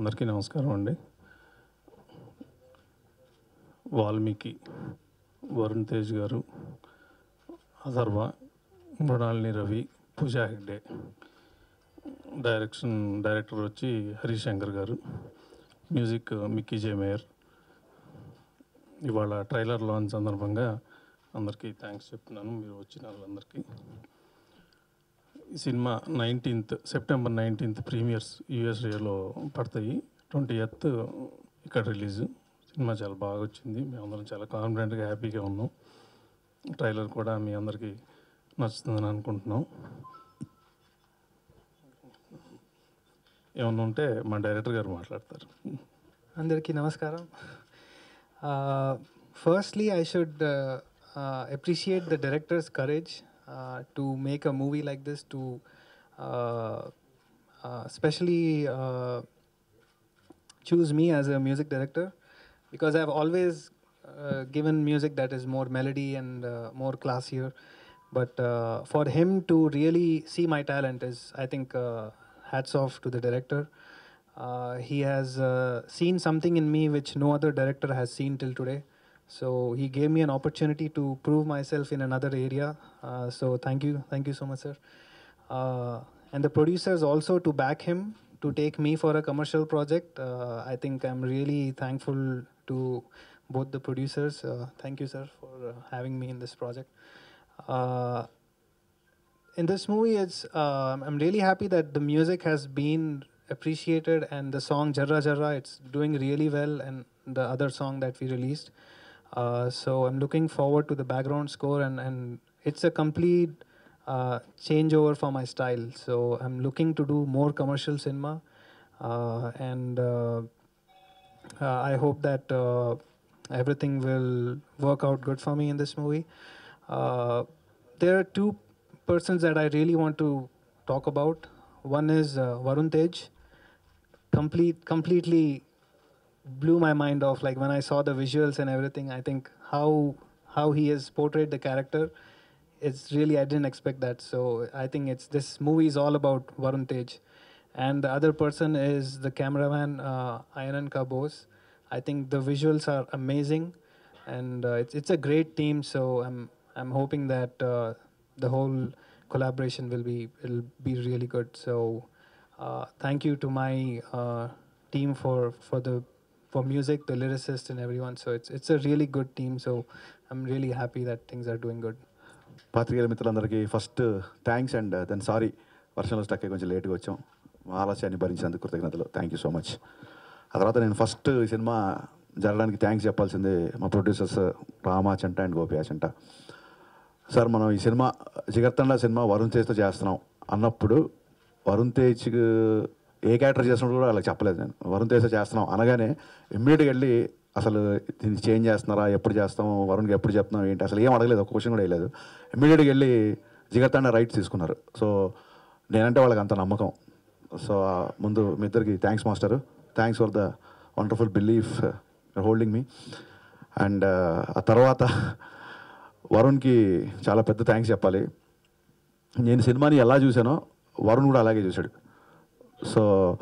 అందరికీ నమస్కారం అండి వాల్మీకి వరుణ్ తేజ్ గారు అథర్వ మృణాలిని రవి పూజా హెగ్డే డైరెక్షన్ డైరెక్టర్ వచ్చి హరిశంకర్ గారు మ్యూజిక్ మిక్కీ జే మేయర్ ఇవాళ ట్రైలర్ లాంచ్ సందర్భంగా అందరికీ థ్యాంక్స్ చెప్తున్నాను మీరు వచ్చిన వాళ్ళందరికీ ఈ cinema nineteenth September nineteenth premieres యూఎస్ఏలో పడతాయి ట్వంటీ ఎత్ ఇక్కడ రిలీజ్ సినిమా చాలా బాగా వచ్చింది మేమందరం చాలా కాన్ఫిడెంట్గా హ్యాపీగా ఉన్నాం ట్రైలర్ కూడా మీ అందరికీ నచ్చుతుందని అనుకుంటున్నాం ఏమన్నా ఉంటే మా డైరెక్టర్ గారు మాట్లాడతారు అందరికీ నమస్కారం firstly I should appreciate the director's courage to make a movie like this to especially uh, choose me as a music director because I've always uh, given music that is more melody and uh, more classier. But uh, for him to really see my talent is, I think, uh, hats off to the director. Uh, he has uh, seen something in me which no other director has seen till today. So he gave me an opportunity to prove myself in another area. Uh, so thank you, thank you so much, sir. Uh, and the producers also to back him to take me for a commercial project. Uh, I think I'm really thankful to both the producers. Uh, thank you, sir, for uh, having me in this project. Uh, in this movie, it's um I'm really happy that the music has been appreciated and the song Jarra Jarra it's doing really well and the other song that we released. Uh, so I'm looking forward to the background score and and it's a complete uh, changeover for my style. So I'm looking to do more commercial cinema, uh, and uh, uh, I hope that uh, everything will work out good for me in this movie. Uh, there are two persons that I really want to talk about. One is uh, Varun Tej. Complete, completely blew my mind off. Like when I saw the visuals and everything, I think how how he has portrayed the character it's really I didn't expect that. So I think it's this movie is all about Varun Tej, and the other person is the cameraman uh, Ayanan Kabos. I think the visuals are amazing, and uh, it's it's a great team. So I'm I'm hoping that uh, the whole collaboration will be will be really good. So uh, thank you to my uh, team for for the for music, the lyricist, and everyone. So it's it's a really good team. So I'm really happy that things are doing good. పాత్రికేయుల మిత్రులందరికీ first thanks and then sorry వర్షంలో stuck అయ్యి కొంచెం లేట్గా వచ్చాం మా ఆలస్యాన్ని భరించినందుకు కృతజ్ఞతలు థ్యాంక్ యూ సో మచ్ ఆ తర్వాత నేను ఫస్ట్ ఈ సినిమా జరగడానికి థ్యాంక్స్ చెప్పాల్సింది మా producers Ram Achanta and Gopi Achanta sir మనం ఈ సినిమా జిగర్తండ సినిమా వరుణ్ తేజ్తో చేస్తున్నాం అన్నప్పుడు వరుణ్ తేజ్ ఏ క్యారెక్టర్ చేసినప్పుడు కూడా వాళ్ళకి చెప్పలేదు నేను వరుణ్ తేజ్తో చేస్తున్నాం అనగానే ఇమ్మీడియట్గా వెళ్ళి అసలు దీన్ని చేంజ్ చేస్తున్నారా ఎప్పుడు చేస్తాం వరుణ్కి ఎప్పుడు చెప్తున్నాం ఏంటి అసలు ఏం అడగలేదు ఒక క్వశ్చన్ కూడా వేయలేదు ఇమ్మీడియట్గా వెళ్ళి జిగర్తండ రైట్స్ తీసుకున్నారు సో నేనంటే వాళ్ళకి అంత నమ్మకం సో ముందు మీ ఇద్దరికి thanks master thanks for the wonderful belief holding మీ అండ్ ఆ తర్వాత వరుణ్కి చాలా పెద్ద థ్యాంక్స్ చెప్పాలి నేను సినిమాని ఎలా చూసానో వరుణ్ కూడా అలాగే చూశాడు సో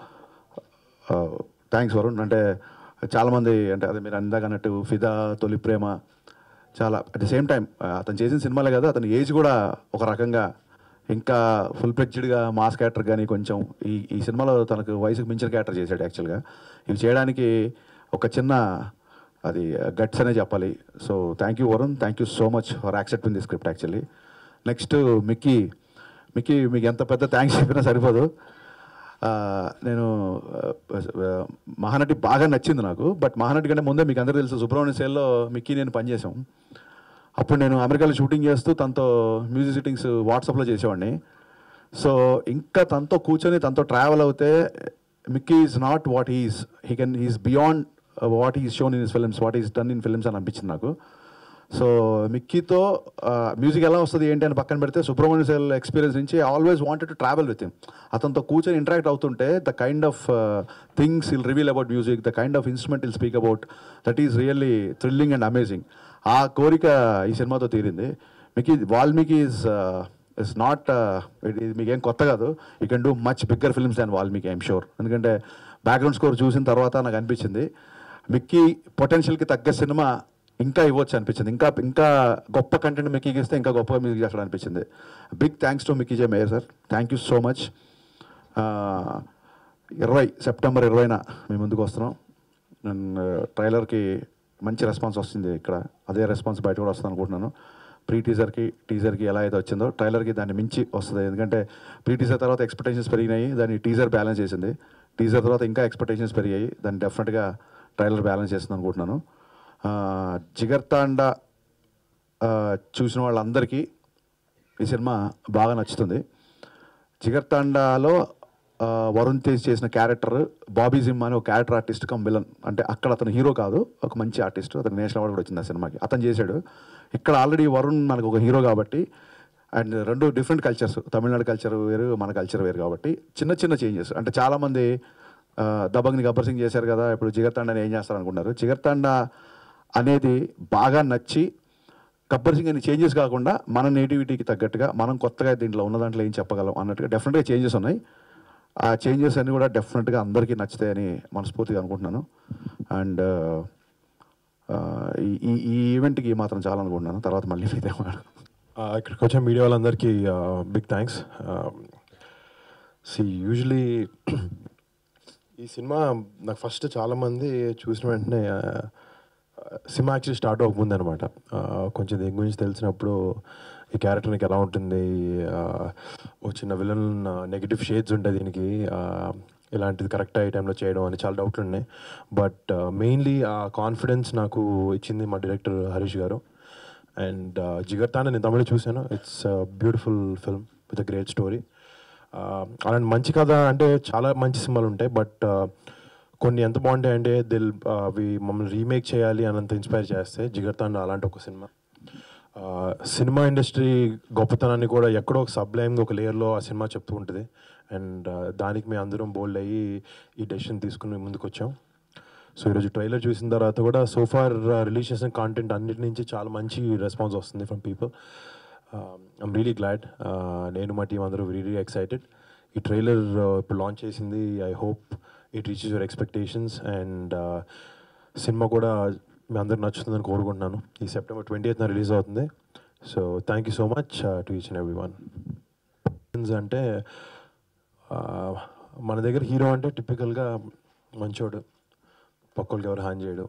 థ్యాంక్స్ వరుణ్ అంటే చాలామంది అంటే అదే మీరు అందాక అన్నట్టు ఫిదా తొలి ప్రేమ చాలా అట్ ద సేమ్ టైం అతను చేసిన సినిమాలే కదా అతని ఏజ్ కూడా ఒక రకంగా ఇంకా ఫుల్ ఫ్లెడ్జ్డ్గా మాస్ క్యారెక్టర్ కానీ కొంచెం ఈ ఈ సినిమాలో తనకు వయసుకు మించిన క్యారెక్టర్ చేశాడు యాక్చువల్గా ఇవి చేయడానికి ఒక చిన్న అది గట్స్ అనే చెప్పాలి so thank you Varun thank you so much for accepting the script actually next Mickey Mickey మీకు ఎంత పెద్ద థ్యాంక్స్ చెప్పినా సరిపోదు ఆ, నేను ఆ, మహానటి బాగా నచ్చింది నాకు బట్ మహానటి కంటే ముందే మీకు అందరికీ తెలుసు సుబ్రహ్మణ్య సేల్లో మిక్కీ నేను పనిచేసాం అప్పుడు నేను అమెరికాలో షూటింగ్ చేస్తూ తనతో మ్యూజిక్ సిట్టింగ్స్ వాట్సాప్లో చేసేవాడిని సో ఇంకా తనతో కూర్చొని తనతో ట్రావెల్ అవుతే Mickey is not what he's he can he's beyond what is shown in his films what is done in films అని అనిపించింది నాకు సో మిక్కీతో మ్యూజిక్ ఎలా వస్తుంది ఏంటి అని పక్కన పెడితే సుబ్రహ్మణ్య సెల్ ఎక్స్పీరియన్స్ నుంచి always wanted to travel with him అతనితో కూర్చొని ఇంటరాక్ట్ అవుతుంటే the kind of things I'll reveal about music the kind of instrument I'll speak about that is really thrilling and amazing ఆ కోరిక ఈ సినిమాతో తీరింది Mickey Valmiki is it's not ఇది మీకేం కొత్త కాదు you can do much bigger films than Valmiki I'm sure ఎందుకంటే బ్యాక్గ్రౌండ్ స్కోర్ చూసిన తర్వాత నాకు అనిపించింది మిక్కీ పొటెన్షియల్కి తగ్గ సినిమా ఇంకా ఇవ్వచ్చు అనిపించింది ఇంకా ఇంకా గొప్ప కంటెంట్ మిక్కీకి ఇస్తే ఇంకా గొప్పగా మ్యూజిక్ చేస్తాడు అనిపించింది big thanks to Mickey J Meyer sir thank you so much ఇరవై సెప్టెంబర్ ఇరవైన మీ ముందుకు వస్తున్నాం నేను ట్రైలర్కి మంచి రెస్పాన్స్ వస్తుంది ఇక్కడ అదే రెస్పాన్స్ బయట కూడా వస్తుంది అనుకుంటున్నాను ప్రీ టీజర్కి టీజర్కి ఎలా అయితే వచ్చిందో ట్రైలర్కి దాన్ని మించి వస్తుంది ఎందుకంటే ప్రీ టీజర్ తర్వాత ఎక్స్పెక్టేషన్స్ పెరిగినాయి దాన్ని టీజర్ బ్యాలెన్స్ చేసింది టీజర్ తర్వాత ఇంకా ఎక్స్పెక్టేషన్స్ పెరిగాయి దాన్ని డెఫినెట్గా ట్రైలర్ బ్యాలెన్స్ చేస్తుంది అనుకుంటున్నాను ఆ, జిగర్తాండా ఆ, చూసిన వాళ్ళందరికీ ఈ సినిమా బాగా నచ్చుతుంది జిగర్తాండాలో ఆ, వరుణ్ తేజ్ చేసిన క్యారెక్టర్ బాబీ జిమ్ అని ఒక క్యారెక్టర్ ఆర్టిస్ట్ కమ్ విలన్ అంటే అక్కడ అతను హీరో కాదు ఒక మంచి ఆర్టిస్ట్ అతను నేషనల్ అవార్డు కూడా వచ్చింది ఆ సినిమాకి అతను చేశాడు ఇక్కడ ఆల్రెడీ వరుణ్ మనకు ఒక హీరో కాబట్టి అండ్ రెండు డిఫరెంట్ కల్చర్స్ తమిళనాడు కల్చర్ వేరు మన కల్చర్ వేరు కాబట్టి చిన్న చిన్న చేంజెస్ అంటే చాలామంది ఆ, దబంగ్ని గబ్బర్ సింగ్ చేశారు కదా ఇప్పుడు జిగర్తాండాని ఏం చేస్తారు అనుకున్నారు జిగర్తాండా అనేది బాగా నచ్చి గబ్బర్ సింగ్ అని చేంజెస్ కాకుండా మన నేటివిటీకి తగ్గట్టుగా మనం కొత్తగా దీంట్లో ఉన్న దాంట్లో ఏం చెప్పగలం అన్నట్టుగా డెఫినెట్గా చేంజెస్ ఉన్నాయి ఆ చేంజెస్ అన్నీ కూడా డెఫినెట్గా అందరికీ నచ్చుతాయని మనస్ఫూర్తిగా అనుకుంటున్నాను అండ్ ఈ ఈ- ఈ ఈవెంట్కి మాత్రం చాలా అనుకుంటున్నాను తర్వాత మళ్ళీ మీదే మాట Uh, ఇక్కడికి వచ్చిన మీడియా వాళ్ళందరికీ బిగ్ థ్యాంక్స్ సి యూజువలీ ఈ సినిమా నాకు ఫస్ట్ చాలామంది చూసిన వెంటనే uh, సినిమా యాక్చువల్లీ స్టార్ట్ అవ్వకముందు అనమాట కొంచెం దీని గురించి తెలిసినప్పుడు ఈ క్యారెక్టర్ నీకు ఎలా ఉంటుంది uh, ఓ చిన్న విలన్ నెగిటివ్ షేడ్స్ ఉంటాయి దీనికి uh, ఇలాంటిది కరెక్ట్ అయ్యే టైంలో చేయడం అని చాలా డౌట్లు ఉన్నాయి బట్ మెయిన్లీ ఆ కాన్ఫిడెన్స్ నాకు ఇచ్చింది మా డైరెక్టర్ హరీష్ గారు అండ్ జిగర్తాన్ నేను తమిళ చూశాను it's beautiful film with a great story అలాంటి మంచి కథ అంటే చాలా మంచి సినిమాలు ఉంటాయి బట్ కొన్ని ఎంత బాగుంటాయి అంటే దిల్ అవి మమ్మల్ని రీమేక్ చేయాలి అనంత ఇన్స్పైర్ చేస్తే జిగర్తాండ అలాంటి ఒక సినిమా ఆ, సినిమా ఇండస్ట్రీ గొప్పతనాన్ని కూడా ఎక్కడో ఒక సబ్లైమ్గా ఒక లేయర్లో ఆ సినిమా చెప్తూ ఉంటుంది అండ్ దానికి మేము అందరం బోల్డ్ అయ్యి ఈ డెసిషన్ తీసుకుని ముందుకు వచ్చాం సో ఈరోజు ట్రైలర్ చూసిన తర్వాత కూడా సోఫార్ రిలీజ్ చేసిన కాంటెంట్ అన్నిటి నుంచి చాలా మంచి రెస్పాన్స్ వస్తుంది from people I'm really glad నేను మా టీం అందరూ రియలీ ఎక్సైటెడ్ ఈ ట్రైలర్ ఇప్పుడు లాంచ్ చేసింది I hope it reaches your expectations and cinema కూడా మీ అందరికి నచ్చుతుందని కోరుకుంటున్నాను ఈ సెప్టెంబర్ ట్వంటీ ఎయిత్న రిలీజ్ అవుతుంది so thank you so much to each and every one అంటే ఆ, మన దగ్గర హీరో అంటే టిపికల్గా మంచోడు పక్కోళ్ళకి ఎవరు హాని చేయడు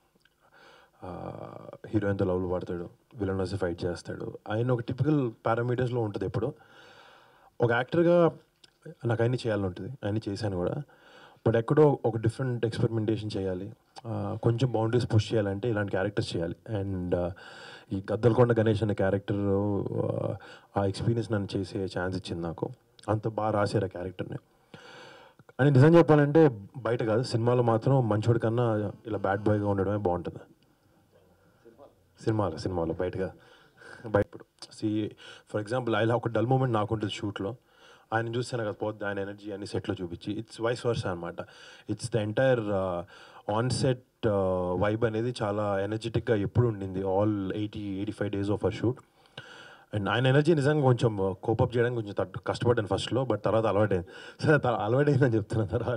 హీరోయిన్తో లవ్లు పడతాడు విలన్ వచ్చి ఫైట్ చేస్తాడు ఆయన ఒక టిపికల్ పారామీటర్స్లో ఉంటుంది ఎప్పుడు ఒక యాక్టర్గా నాకు అన్ని చేయాలని ఉంటుంది అన్ని చేశాను కూడా బట్ ఎక్కడో ఒక డిఫరెంట్ ఎక్స్పెరిమెంటేషన్ చేయాలి ఆ, కొంచెం బౌండరీస్ పుష్ చేయాలంటే ఇలాంటి క్యారెక్టర్స్ చేయాలి అండ్ ఈ గద్దలకొండ గణేష్ అనే క్యారెక్టర్ ఆ ఎక్స్పీరియన్స్ నన్ను చేసే ఛాన్స్ ఇచ్చింది నాకు అంత బాగా రాశారు ఆ క్యారెక్టర్ని అని నిజం చెప్పాలంటే బయట కాదు సినిమాలో మాత్రం మంచోడి కన్నా ఇలా బ్యాడ్ బాయ్గా ఉండడమే బాగుంటుంది సినిమాలో సినిమాలో బయటగా బయట ఇప్పుడు సి ఫర్ ఎగ్జాంపుల్ ఇలా ఒక డల్ మూమెంట్ నాకు ఉంటుంది షూట్లో ఆయన చూస్తే నాకు అది పోద్ది ఆయన ఎనర్జీ అన్ని సెట్లో చూపించి ఇట్స్ వైస్ వర్స్ అనమాట it's the entire on set vibe అనేది చాలా ఎనర్జెటిక్గా ఎప్పుడు ఉండింది all eighty eighty five days of our shoot and ఆయన ఎనర్జీ నిజంగా కొంచెం కోపప్ చేయడానికి కొంచెం తట్టు కష్టపడ్డాను ఫస్ట్లో బట్ తర్వాత అలవాటైంది సరే త- అలవాటైందని చెప్తున్నా తర్వాత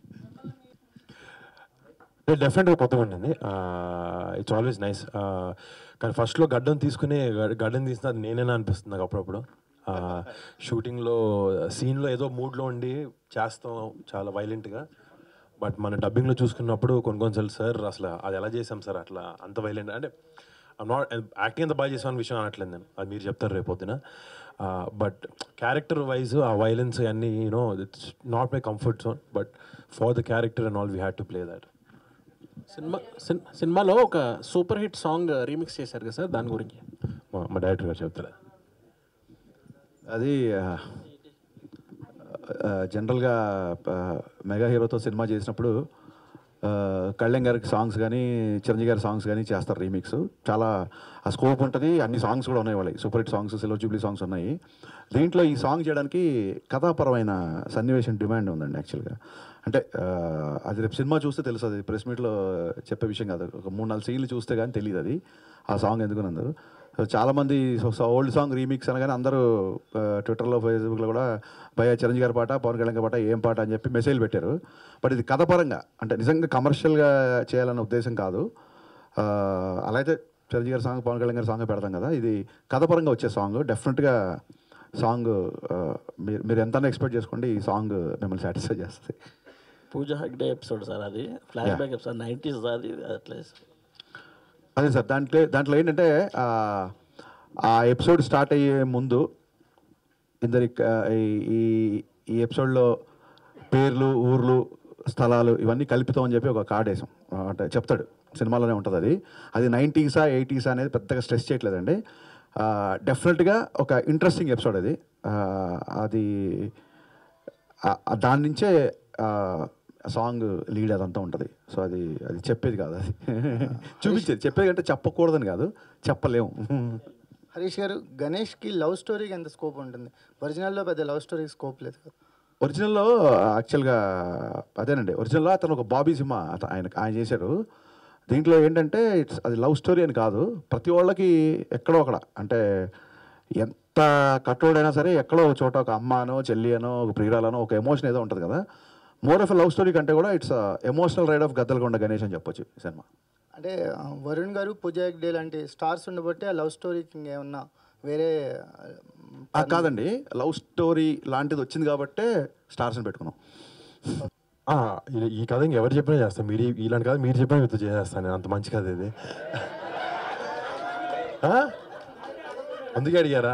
డెఫినెట్గా కొత్తగా ఉండింది ఇట్స్ ఆల్వేస్ నైస్ కానీ ఫస్ట్లో గడ్డం తీసుకుని గ- గడ్డం తీసిన అది నేనేనా అనిపిస్తుంది నాకు అప్పుడప్పుడు షూటింగ్లో సీన్లో ఏదో మూడ్లో ఉండి చేస్తాం చాలా వైలెంట్గా బట్ మన డబ్బింగ్లో చూసుకున్నప్పుడు కొన్ని కొన్నిసార్లు సార్ అసలు అది ఎలా చేసాం సార్ అట్లా అంత వైలెంట్ అంటే నాట్ యాక్టింగ్ ఎంత బాగా చేసాం అనే విషయం అనట్లేదు నేను అది మీరు చెప్తారు రేపొద్దున బట్ క్యారెక్టర్ వైజ్ ఆ వైలెన్స్ అన్నీ you know it's not my comfort zone but for the character and all we had to play that cinema సిన్- సినిమాలో ఒక సూపర్ హిట్ సాంగ్ రీమిక్స్ చేశారు కదా సార్ దాని గురించి మా మా డైరెక్టర్ గారు చెప్తారా అది జనరల్గా మెగా హీరోతో సినిమా చేసినప్పుడు ఆ, కళ్యాణ్ గారికి సాంగ్స్ కానీ చిరంజీవి గారి సాంగ్స్ కానీ చేస్తారు రీమిక్స్ చాలా ఆ స్కోప్ ఉంటుంది అన్ని సాంగ్స్ కూడా ఉన్నాయి వాళ్ళకి super hit songs silver jubilee songs ఉన్నాయి దీంట్లో ఈ సాంగ్ చేయడానికి కథాపరమైన సన్నివేశం డిమాండ్ ఉందండి యాక్చువల్గా అంటే ఆ, అది రేపు సినిమా చూస్తే తెలుస్తుంది ప్రెస్ మీట్లో చెప్పే విషయం కాదు ఒక మూడు నాలుగు సీన్లు చూస్తే కానీ తెలియదు అది ఆ సాంగ్ ఎందుకునందరు సో చాలామంది ఓల్డ్ సాంగ్ రీమిక్స్ అనగానే అందరూ ఆ, ట్విట్టర్లో ఫేస్బుక్లో కూడా భయ చిరంజీవి గారి పాట పవన్ కళ్యాణ్ గారి పాట ఏం పాట అని చెప్పి మెసేజ్ పెట్టారు బట్ ఇది కథపరంగా అంటే నిజంగా కమర్షియల్గా చేయాలన్న ఉద్దేశం కాదు ఆ, అలా అయితే చిరంజీవి గారి సాంగ్ పవన్ కళ్యాణ్ గారి సాంగ్ పెడతాం కదా ఇది కథపరంగా వచ్చే సాంగ్ డెఫినెట్గా సాంగ్ ఆ, మీరు మీరు ఎంత ఎక్స్పెక్ట్ చేసుకోండి ఈ సాంగ్ మిమ్మల్ని సాటిస్ఫై చేస్తుంది పూజ హగ్డే ఎపిసోడ్ సార్ అది ఫ్లాష్ బ్యాక్ ఎపిసోడ్ నైంటీస్ అది అట్లా అదే సార్ దాంట్లో దాంట్లో ఏంటంటే ఆ, ఆ ఎపిసోడ్ స్టార్ట్ అయ్యే ముందు ఇద్దరి ఈ- ఈ ఈ ఎపిసోడ్లో పేర్లు ఊర్లు స్థలాలు ఇవన్నీ కల్పితం అని చెప్పి ఒక కార్డ్ వేసాం ఆ, అంటే చెప్తాడు సినిమాలోనే ఉంటుంది అది అది నైంటీసా ఎయిటీసా అనేది పెద్దగా స్ట్రెస్ చేయట్లేదండి డెఫినెట్గా ఒక ఇంట్రెస్టింగ్ ఎపిసోడ్ అది ఆ, అది ఆ- ఆ దాని నుంచే సాంగ్ లీడ్ అదంతా ఉంటుంది సో అది అది చెప్పేది కాదు అది చూపించేది చెప్పేది అంటే చెప్పకూడదని కాదు చెప్పలేము హరీష్ గారు గణేష్కి లవ్ స్టోరీకి ఎంత స్కోప్ ఉంటుంది ఒరిజినల్లో పెద్ద లవ్ స్టోరీకి స్కోప్ లేదు కదా ఒరిజినల్లో యాక్చువల్గా అదేనండి ఒరిజినల్లో అతను ఒక బాబీ సినిమా అత- ఆయన ఆయన చేశారు దీంట్లో ఏంటంటే ఇట్స్ అది లవ్ స్టోరీ అని కాదు ప్రతి వాళ్ళకి ఎక్కడో అక్కడ అంటే ఎంత కట్టోడైనా సరే ఎక్కడో ఒక చోట ఒక అమ్మ అనో చెల్లి అనో ఒక ప్రియురాలనో ఒక ఎమోషన్ ఏదో ఉంటుంది కదా మోర్ ఆఫ్ లవ్ స్టోరీ కంటే కూడా it's emotional ride of Gaddalakonda Ganesh అని చెప్పొచ్చు ఈ సినిమా అంటే ఆ, వరుణ్ గారు పూజ హెగ్డే లాంటి స్టార్స్ ఉండబట్టి ఆ లవ్ స్టోరీకి ఇంకేమన్నా వేరే ఆ, కాదండి లవ్ స్టోరీ లాంటిది వచ్చింది కాబట్టే స్టార్స్ని పెట్టుకున్నాం ఆ, ఈ- ఈ కథ ఇంకెవరు చెప్పినా చేస్తాను మీరు ఈ- ఇలాంటి కథ మీరు చెప్పినా మీతో చేసేస్తాను నేను అంత మంచి కథ ఇది ఆ? అందుకే అడిగారా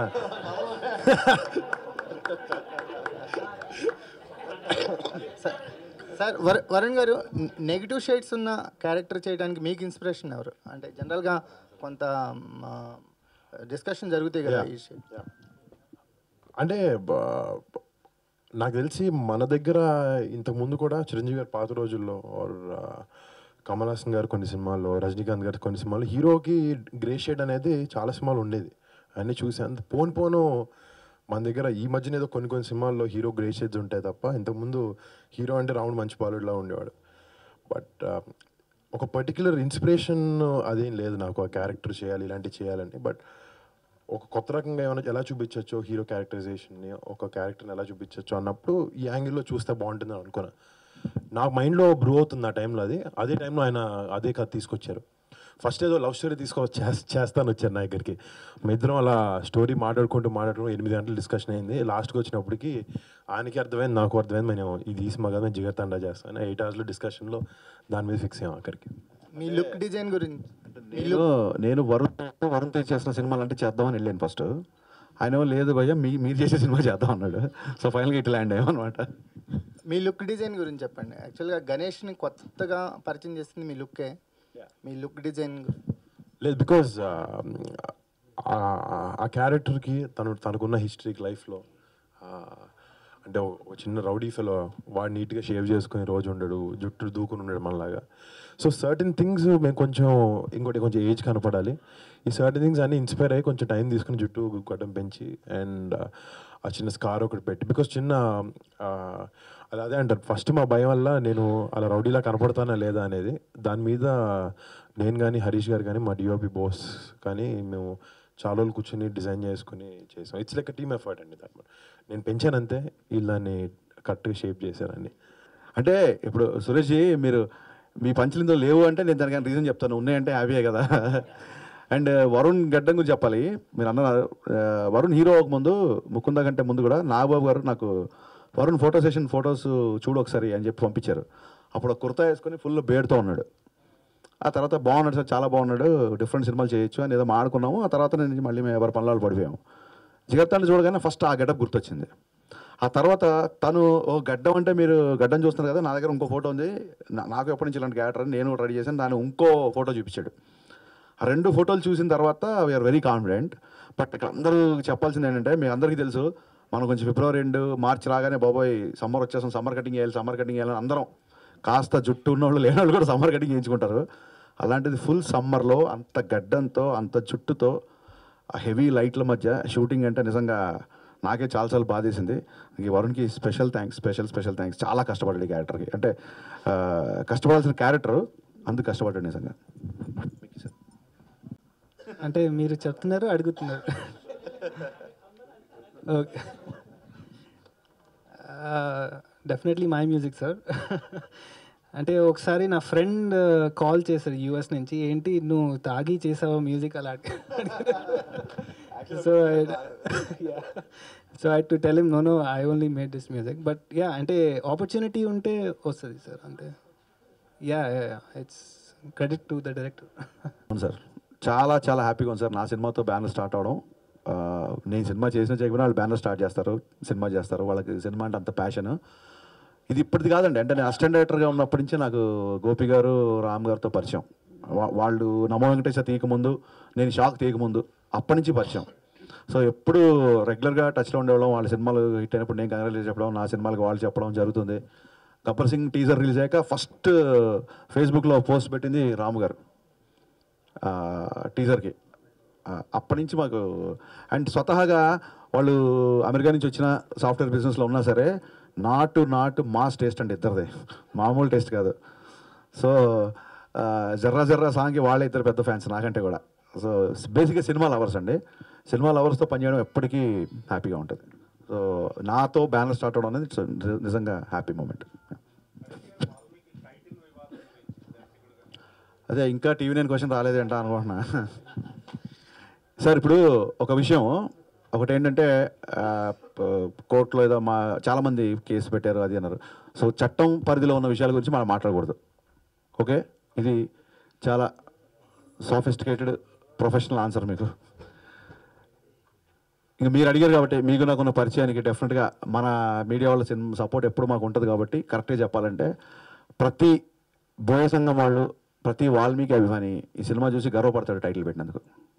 సార్- సార్ వర్ వరుణ్ గారు నెగిటివ్ షేడ్స్ ఉన్న క్యారెక్టర్ చేయడానికి మీకు ఇన్స్పిరేషన్ ఎవరు అంటే జనరల్గా కొంత డిస్కషన్ జరుగుతాయి కదా ఈ షేడ్ అంటే బ- నాకు తెలిసి మన దగ్గర ఇంతకు ముందు కూడా చిరంజీవి గారు పాత రోజుల్లో ఆర్ కమల్ హాసన్ గారు కొన్ని సినిమాల్లో రజనీకాంత్ గారు కొన్ని సినిమాల్లో హీరోకి గ్రే షేడ్ అనేది చాలా సినిమాలు ఉండేది అన్నీ చూసాను పోను పోను మన దగ్గర ఈ మధ్యన ఏదో కొన్ని కొన్ని సినిమాల్లో హీరో గ్రే షేడ్స్ ఉంటాయి తప్ప ఇంతకుముందు హీరో అంటే రౌండ్ మంచి బాలుడిలా ఉండేవాడు బట్ ఒక పర్టికులర్ ఇన్స్పిరేషన్ అదేం లేదు నాకు ఆ క్యారెక్టర్ చేయాలి ఇలాంటివి చేయాలని బట్ ఒక కొత్త రకంగా ఏమైనా ఎలా చూపించవచ్చు హీరో క్యారెక్టరైజేషన్ని ఒక క్యారెక్టర్ని ఎలా చూపించవచ్చు అన్నప్పుడు ఈ యాంగిల్లో చూస్తే బాగుంటుందని అనుకున్నా నాకు మైండ్లో బ్రూ అవుతుంది ఆ టైంలో అది అదే టైంలో ఆయన అదే కథ తీసుకొచ్చారు ఫస్ట్ ఏదో లవ్ స్టోరీ తీసుకో చేస్- చేస్తాను వచ్చారు నా దగ్గరికి మీ ఇద్దరం అలా స్టోరీ మాట్లాడుకుంటూ మాట్లాడుకుంటూ ఎనిమిది గంటలు డిస్కషన్ అయింది లాస్ట్కి వచ్చినప్పటికి ఆయనకి అర్థమైంది నాకు అర్థమైంది మేము ఇది ఈ సినిమా కదా మేము జిగర్ తండా చేస్తాను ఎయిట్ అవర్స్లో డిస్కషన్లో దాని మీద ఫిక్స్ అయ్యాం అక్కడికి మీ లుక్ డిజైన్ గురించి మీ నేను నేను వరుణ్ వరుణ్ తేజ్ చేసిన సినిమాలు అంటే చేద్దామని వెళ్ళాను ఫస్ట్ ఆయన ఏమో, లేదు భయ్య మీ మీరు చేసే సినిమా చేద్దాం అన్నాడు సో ఫైనల్గా ఇట్లా ల్యాండ్ అయ్యామన్నమాట మీ లుక్ డిజైన్ గురించి చెప్పండి యాక్చువల్గా గణేష్ని కొత్తగా పరిచయం చేసింది మీ లుక్కే మీ లుక్ డిజైన్ లేదు బికాజ్ ఆ క్యారెక్టర్కి తను తనకున్న హిస్టరీకి లైఫ్లో అంటే ఒక- ఒక చిన్న రౌడీ ఫెలో వాడు నీట్గా షేవ్ చేసుకుని రోజు ఉండడు జుట్టు దూకుని ఉండడు మనలాగా సో సర్టన్ థింగ్స్ మేము కొంచెం ఇంకోటి కొంచెం ఏజ్ కనపడాలి ఈ సర్టన్ థింగ్స్ అన్ని ఇన్స్పైర్ అయ్యి కొంచెం టైం తీసుకుని జుట్టు గడ్డం పెంచి అండ్ ఆ చిన్న స్కార్ ఒకటి పెట్టి బికాస్ చిన్న ఆ, అది అదే అంటారు ఫస్ట్ మా భయం వల్ల నేను అలా రౌడీలా కనపడతానా లేదా అనేది దాని మీద నేను కానీ హరీష్ గారు కానీ మా డిఓపి బోస్ కానీ మేము చాలా రోజులు కూర్చొని డిజైన్ చేసుకుని చేసాం ఇట్స్ లైక్ టీమ్ ఎఫర్ట్ అండి దాని నేను పెంచానంతే వీళ్ళు దాన్ని కరెక్ట్గా షేప్ చేశారండి అంటే ఇప్పుడు సురేష్ జీ మీరు మీ పంచలిందో లేవు అంటే నేను దానికి రీజన్ చెప్తాను ఉన్నాయంటే హ్యాపీయే కదా అండ్ వరుణ్ గడ్డం గురించి చెప్పాలి మీరు అన్నారు ఆ, వరుణ్ హీరో ముందు ముకుంద కంటే ముందు కూడా నాగబాబు గారు నాకు వరుణ్ ఫోటో సెషన్ ఫొటోస్ చూడు ఒకసారి అని చెప్పి పంపించారు అప్పుడు ఒక కుర్తా వేసుకొని ఫుల్ బేడ్తో ఉన్నాడు ఆ తర్వాత బాగున్నాడు సార్ చాలా బాగున్నాడు డిఫరెంట్ సినిమాలు చేయొచ్చు అని ఏదో మాడుకున్నాము ఆ తర్వాత నేను మళ్ళీ మేము ఎవరి పనులు పడిపోయాము జిగత్తాన్ని చూడగానే ఫస్ట్ ఆ గడ్డప్ గుర్తొచ్చింది ఆ తర్వాత తను ఓ గడ్డం అంటే మీరు గడ్డం చూస్తున్నారు కదా నా దగ్గర ఇంకో ఫోటో ఉంది నా- నాకు ఎప్పటి నుంచి ఇలాంటి క్యారెక్టర్ నేను రెడీ చేశాను దాన్ని ఇంకో ఫోటో చూపించాడు ఆ రెండు ఫోటోలు చూసిన తర్వాత వీఆర్ వెరీ కాన్ఫిడెంట్ బట్ ఇక్కడ అందరూ చెప్పాల్సింది ఏంటంటే మీ అందరికీ తెలుసు మనం కొంచెం ఫిబ్రవరి ఎండ్ మార్చి రాగానే బాబోయ్ సమ్మర్ వచ్చేసాం సమ్మర్ కటింగ్ వేయాలి సమ్మర్ కటింగ్ వేయాలని అందరం కాస్త జుట్టు ఉన్నోళ్ళు లేని వాళ్ళు కూడా సమ్మర్ కటింగ్ చేయించుకుంటారు అలాంటిది ఫుల్ సమ్మర్లో అంత గడ్డంతో అంత జుట్టుతో ఆ హెవీ లైట్ల మధ్య షూటింగ్ అంటే నిజంగా నాకే చాలాసార్లు బాధేసింది ఈ వరుణ్కి special thanks special special thanks చాలా కష్టపడ్డాడు ఈ క్యారెక్టర్కి అంటే ఆ, కష్టపడాల్సిన క్యారెక్టర్ అందుకు కష్టపడ్డాడు నిజంగా అంటే మీరు చెప్తున్నారు అడుగుతున్నారు okay definitely my music sir అంటే ఒకసారి నా ఫ్రెండ్ కాల్ చేశారు యూఎస్ నుంచి ఏంటి నువ్వు తాగి చేసావా మ్యూజిక్ అలా so so I to tell him no no I only made this music but yeah అంటే ఆపర్చునిటీ ఉంటే వస్తుంది సార్ అంతే yeah it's credit to the director అవును సార్ చాలా చాలా హ్యాపీగా ఉంది సార్ నా సినిమాతో బ్యానర్ స్టార్ట్ అవడం ఆ, నేను సినిమా చేసిన చేయకపోయినా వాళ్ళు బ్యానర్ స్టార్ట్ చేస్తారు సినిమా చేస్తారు వాళ్ళకి సినిమా అంటే అంత ప్యాషన్ ఇది ఇప్పటిది కాదండి అంటే నేను అసిస్టెంట్ డైరెక్టర్గా ఉన్నప్పటి నుంచి నాకు గోపి గారు రామ్ గారితో పరిచయం వా- వాళ్ళు నమో వెంకటేశ్వర తీయకముందు నేను షాక్ తీయకముందు అప్పటి నుంచి పరిచయం సో ఎప్పుడు రెగ్యులర్గా టచ్లో ఉండేవాళ్ళం వాళ్ళ సినిమాలు హిట్ అయినప్పుడు నేను కంగ్రాచులేట్ చెప్పడం నా సినిమాలకు వాళ్ళు చెప్పడం జరుగుతుంది గబ్బర్ సింగ్ టీజర్ రిలీజ్ అయ్యాక ఫస్ట్ ఫేస్బుక్లో పోస్ట్ పెట్టింది రాము గారు ఆ, టీజర్కి ఆ, అప్పటి నుంచి మాకు అండ్ స్వతహాగా వాళ్ళు అమెరికా నుంచి వచ్చిన సాఫ్ట్వేర్ బిజినెస్లో ఉన్నా సరే నాటు నాటు మాస్ టేస్ట్ అండి ఇద్దరిది మామూలు టేస్ట్ కాదు సో ఆ, జర్రా జర్రా సాంగ్కి వాళ్ళే ఇద్దరు పెద్ద ఫ్యాన్స్ నాకంటే కూడా సో బేసిక్గా సినిమా లవర్స్ అండి సినిమా లవర్స్తో పనిచేయడం ఎప్పటికీ హ్యాపీగా ఉంటుంది సో నాతో బ్యానర్ స్టార్ట్ అవడం అనేది it's నిజంగా హ్యాపీ మూమెంట్ అదే ఇంకా టీవీ నేను క్వశ్చన్ రాలేదేంట అనుకుంటున్నా సార్ ఇప్పుడు ఒక విషయం ఒకటి ఏంటంటే ఆ, ప- కోర్టులో ఏదో మా చాలామంది కేసు పెట్టారు అది అన్నారు సో చట్టం పరిధిలో ఉన్న విషయాల గురించి మనం మాట్లాడకూడదు ఓకే ఇది చాలా సాఫిస్టికేటెడ్ ప్రొఫెషనల్ ఆన్సర్ మీకు ఇంకా మీరు అడిగారు కాబట్టి మీకు నాకున్న పరిచయానికి డెఫినెట్గా మన మీడియా వాళ్ళ సపోర్ట్ ఎప్పుడు మాకు ఉంటుంది కాబట్టి కరెక్ట్గా చెప్పాలంటే ప్రతి బోయ సంఘం వాళ్ళు ప్రతి వాల్మీకి అభిమాని ఈ సినిమా చూసి గర్వపడతాడు టైటిల్ పెట్టినందుకు